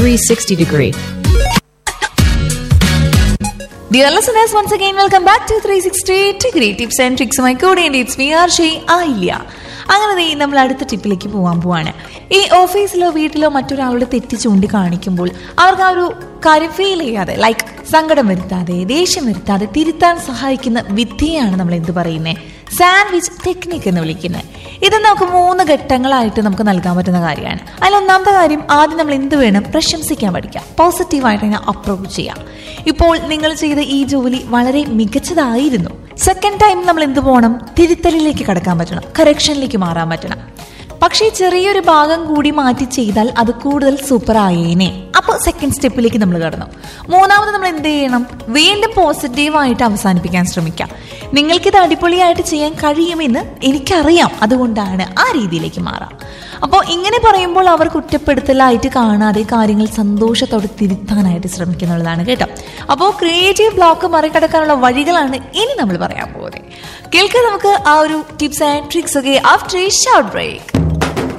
360 degree. Dear listeners, once again, welcome back to 360 Degree Tips and Tricks. My code and it's me, Arshi Ailya. അങ്ങനെ ദേ നമ്മൾ അടുത്ത ടിപ്പിലേക്ക് പോകാൻ പോവാണ് ഈ ഓഫീസിലോ വീട്ടിലോ മറ്റൊരാളുടെ തെറ്റ് ചൂണ്ടിക്കാണിക്കുമ്പോൾ അവർക്ക് ആ ഒരു കാര്യം ഫീൽ ചെയ്യാതെ ലൈക്ക് സങ്കടം വരുത്താതെ ദേഷ്യം വരുത്താതെ തിരുത്താൻ സഹായിക്കുന്ന വിദ്യയാണ് നമ്മൾ എന്ത് പറയുന്നത് സാൻഡ്വിച്ച് ടെക്നിക്ക് എന്ന് വിളിക്കുന്നത് ഇത് നമുക്ക് മൂന്ന് ഘട്ടങ്ങളായിട്ട് നമുക്ക് നൽകാൻ പറ്റുന്ന കാര്യമാണ് അതിൽ ഒന്നാമത്തെ കാര്യം ആദ്യം നമ്മൾ എന്ത് വേണം പ്രശംസിക്കാൻ പഠിക്കാം പോസിറ്റീവായിട്ട് അതിനെ അപ്രോച്ച് ചെയ്യാം ഇപ്പോൾ നിങ്ങൾ ചെയ്ത ഈ ജോലി വളരെ മികച്ചതായിരുന്നു സെക്കൻഡ് ടൈം നമ്മൾ എന്ത് പോകണം തിരുത്തലിലേക്ക് കടക്കാൻ പറ്റണം കറക്ഷനിലേക്ക് മാറാൻ പറ്റണം പക്ഷേ ചെറിയൊരു ഭാഗം കൂടി മാറ്റി ചെയ്താൽ അത് കൂടുതൽ സൂപ്പർ ആയേനെ അപ്പോൾ സെക്കൻഡ് സ്റ്റെപ്പിലേക്ക് നമ്മൾ കടന്നു മൂന്നാമത് നമ്മൾ എന്ത് ചെയ്യണം വീണ്ടും പോസിറ്റീവായിട്ട് അവസാനിപ്പിക്കാൻ ശ്രമിക്കാം നിങ്ങൾക്കിത് അടിപൊളിയായിട്ട് ചെയ്യാൻ കഴിയുമെന്ന് എനിക്കറിയാം അതുകൊണ്ടാണ് ആ രീതിയിലേക്ക് മാറാം അപ്പോൾ ഇങ്ങനെ പറയുമ്പോൾ അവർ കുറ്റപ്പെടുത്തലായിട്ട് കാണാതെ കാര്യങ്ങൾ സന്തോഷത്തോടെ തിരുത്താനായിട്ട് ശ്രമിക്കുന്നുള്ളതാണ് കേട്ടോ അപ്പോൾ ക്രിയേറ്റീവ് ബ്ലോക്ക് മറികടക്കാനുള്ള വഴികളാണ് ഇനി നമ്മൾ പറയാൻ പോകുന്നത് കേൾക്കാൻ നമുക്ക് ആ ഒരു ടിപ്സ് ആൻഡ് ട്രിക്സ് ഒക്കെ ആഫ്റ്റർ ഷോർട്ട് ബ്രേക്ക്